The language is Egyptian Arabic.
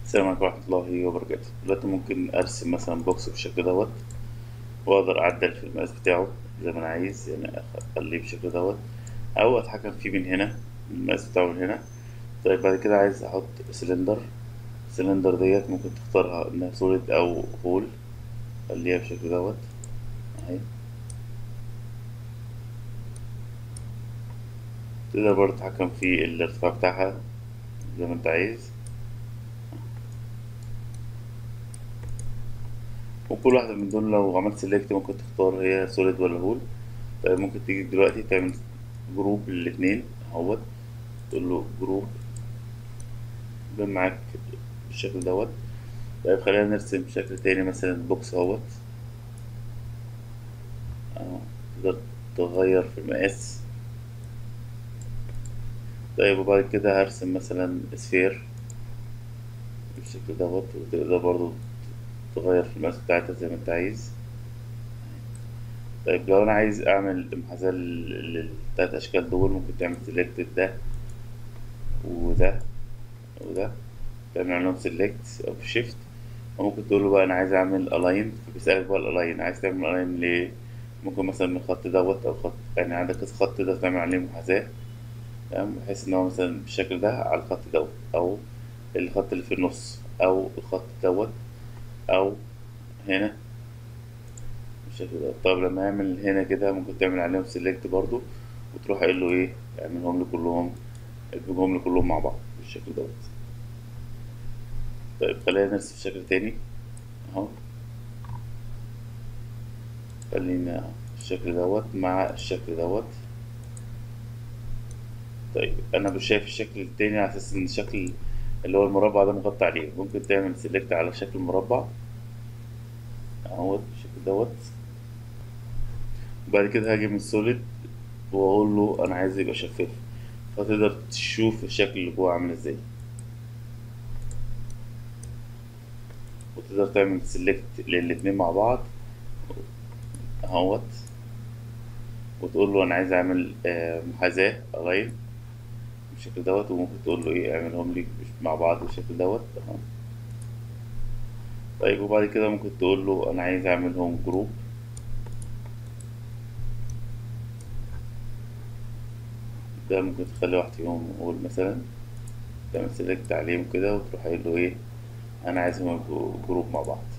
السلام عليكم ورحمة الله وبركاته دلوقتي ممكن أرسم مثلا بوكس بالشكل دوت وأقدر أعدل في المقاس بتاعه زي ما أنا عايز يعني أخليه بالشكل دوت أو أتحكم فيه من هنا المقاس بتاعه من هنا طيب بعد كده عايز أحط سلندر السلندر ديت ممكن تختارها إنها سوليد أو هول خليها بالشكل دوت أهي تقدر برضه تتحكم في الارتفاع بتاعها زي ما أنت عايز وكل واحدة من دول لو عملت سيلكت ممكن تختار هي سوليد ولا هول طيب ممكن تيجي دلوقتي تعمل جروب للاتنين اهوت تقول له جروب يبقى معاك بالشكل دوت طيب خلينا نرسم شكل تاني مثلا بوكس اهوت اهو تقدر تغير في المقاس طيب وبعد كده هرسم مثلا سفير بالشكل دوت وتقدر برضو تغير في المقاس بتاعتها زي ما انت عايز طيب لو انا عايز اعمل محاذاة للتلات اشكال دول ممكن تعمل سيلكت ده وده وده تعمل عليهم سيلكت او شيفت وممكن تقول له بقى انا عايز اعمل الاين فبيسألك بقى الالاين عايز تعمل الاين ليه ممكن مثلا من الخط دوت او خط يعني عندك كذا خط ده تعمل عليه محاذاة تمام بحيث ان هو مثلا بالشكل ده على الخط دوت او الخط اللي في النص او الخط دوت او هنا بالشكل ده طب لما اعمل هنا كده ممكن تعمل عليهم سيلكت برضو وتروح قايل له ايه اعملهم لي كلهم ادمجهم لي كلهم مع بعض بالشكل دوت طيب خلينا نرسم شكل تاني اهو خلينا الشكل دوت مع الشكل دوت طيب انا مش شايف الشكل التاني على اساس ان الشكل اللي هو المربع ده مغطى عليه ممكن تعمل سيلكت على شكل مربع اهوت بالشكل دوت وبعد كده هاجي من سوليد واقول له انا عايز يبقى شفاف فتقدر تشوف الشكل اللي جوه عامل ازاي وتقدر تعمل سيلكت للاتنين مع بعض اهوت وتقول له انا عايز اعمل محاذاة الاين بالشكل دوت وممكن تقول له ايه اعملهم لي مع بعض بالشكل دوت اهو طيب وبعد كده ممكن تقول له انا عايز اعملهم جروب ده ممكن تخلي واحد فيهم اقول مثلا تعمل سيلكت عليهم كده وتروح قايل له ايه انا عايزهم يبقوا جروب مع بعض